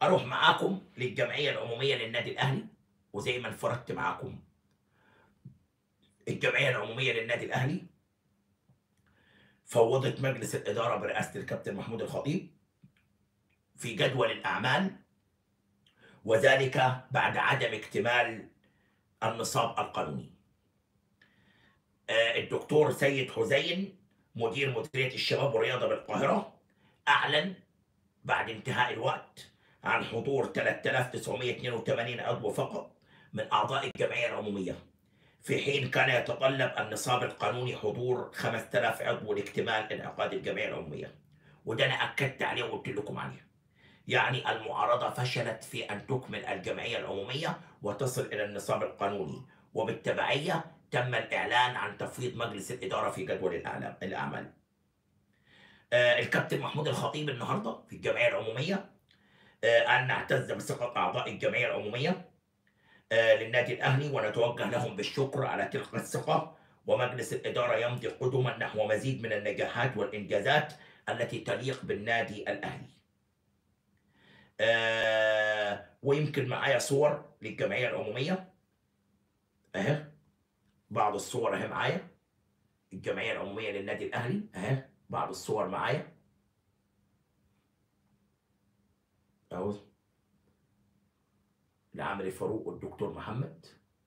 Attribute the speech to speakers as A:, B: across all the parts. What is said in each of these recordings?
A: اروح معاكم للجمعيه العموميه للنادي الاهلي وزي ما انفردت معاكم الجمعيه العموميه للنادي الاهلي فوضت مجلس الاداره برئاسه الكابتن محمود الخطيب في جدول الاعمال وذلك بعد عدم اكتمال النصاب القانوني آه، الدكتور سيد حسين مدير مديريه الشباب والرياضه بالقاهره اعلن بعد انتهاء الوقت عن حضور 3982 عضو فقط من اعضاء الجمعيه العموميه في حين كان يتطلب النصاب القانوني حضور 5000 عضو لاكتمال انعقاد الجمعيه العموميه وده انا اكدت عليه وقلت لكم عليه يعني المعارضه فشلت في ان تكمل الجمعيه العموميه وتصل الى النصاب القانوني وبالتبعيه تم الاعلان عن تفويض مجلس الاداره في جدول الأعلام- الاعمال آه، الكابتن محمود الخطيب النهارده في الجمعيه العموميه آه، ان نعتز بثقه اعضاء الجمعيه العموميه آه، للنادي الاهلي ونتوجه لهم بالشكر على تلك الثقه ومجلس الاداره يمضي قدما نحو مزيد من النجاحات والانجازات التي تليق بالنادي الاهلي. آه، ويمكن معايا صور للجمعيه العموميه اهي بعض الصور اهي معايا الجمعيه العموميه للنادي الاهلي اهي بعض الصور معايا اهو لعمرو فاروق والدكتور محمد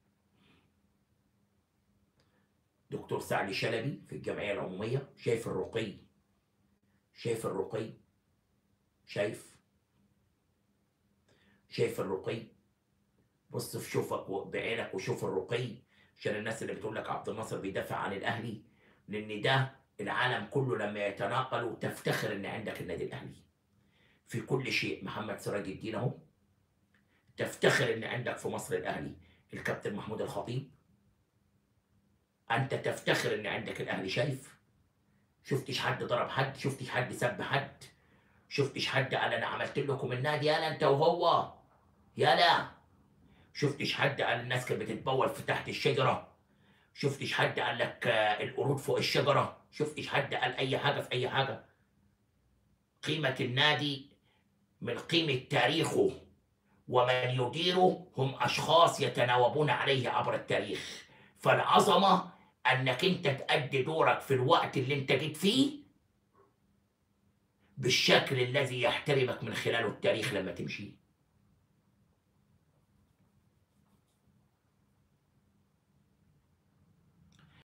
A: دكتور سعد شلبي في الجمعيه العموميه شايف الرقي شايف الرقي شايف شايف الرقي بص في شوفك و- بعينك وشوف الرقي عشان الناس اللي بتقول لك عبد الناصر بيدافع عن الاهلي لان ده العالم كله لما يتناقل تفتخر ان عندك النادي الاهلي في كل شيء محمد سراج الدين اهو تفتخر ان عندك في مصر الاهلي الكابتن محمود الخطيب انت تفتخر ان عندك الاهلي شايف شفتش حد ضرب حد شفتش حد سب حد شفتش حد قال انا عملت لكم النادي يالا انت وهو يالا شفتش حد قال الناس كانت بتتبول في تحت الشجره شفتش حد قال لك آه، القرود فوق الشجره شفتش حد قال اي حاجه في اي حاجه قيمه النادي من قيمه تاريخه ومن يديره هم اشخاص يتناوبون عليه عبر التاريخ فالعظمه انك انت تأدي دورك في الوقت اللي انت جيت فيه بالشكل الذي يحترمك من خلاله التاريخ لما تمشي